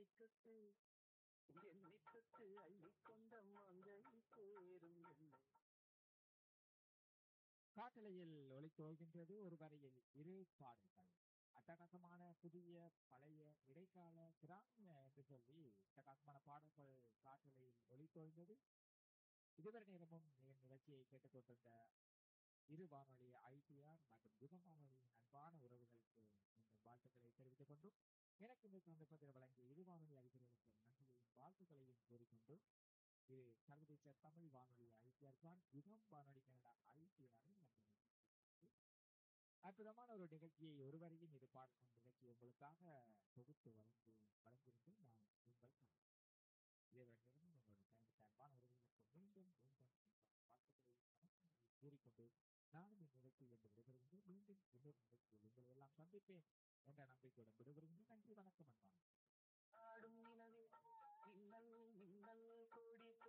தொட்டு என்னை தொட்டு அள்ளிக்கொண்ட மங்கை சேரும் என்னை காட்டலையில் ஒளித்தோகின்றது ஒரு வரையில் இரு பாடல்கள் அட்டகாசமான புதிய பழைய இடைக்கால கிராமிய என்று சொல்லி அட்டகாசமான பாடல்கள் காட்டலையில் ஒளித்தோய்ந்தது இதுவரை நேரமும் என் நிகழ்ச்சியை கேட்டுக்கொண்டிருந்த இரு வானொலி ஐடிஆர் மற்றும் யுகம் வானொலியின் அன்பான உறவுகளுக்கு இந்த வாழ்த்துக்களை தெரிவித்துக் கொண்டும் எனக்கு இந்த சந்தர்ப்பத்தில் வழங்கிய இரு வானொலி அறிஞர்களுக்கு நன்றியையும் வாழ்த்துக்களையும் கூறிக்கொண்டு இது சர்வதேச தமிழ் வானொலி ஐடிஆர் தான் யுகம் வானொலி கனடா ஐடிஆர் அற்புதமான ஒரு நிகழ்ச்சியை ஒருவரையும் இது பார்க்கும் நிகழ்ச்சி உங்களுக்காக தொகுத்து வழங்கி வழங்கியிருந்து நான் உங்கள் இதேவரை உங்களுடைய பயணத்தை அன்பான உறவுகளுக்கு மீண்டும் மீண்டும் வாழ்த்துக்களை வணக்கங்களை கூறிக்கொண்டு நானும் இந்த நிகழ்ச்சியில் இருந்து விடைபெறுகின்றேன் மீண்டும் இன்னொரு நிகழ்ச்சியில் உங்களை எல்லாம் சந்திப்பேன் என்ற நம்பிக்கையுடன் விடைபெறுகின்றேன் நன்றி வணக்கம் அன்பான ஆடும் நிலவே மின்னல் மின்னல் கொடி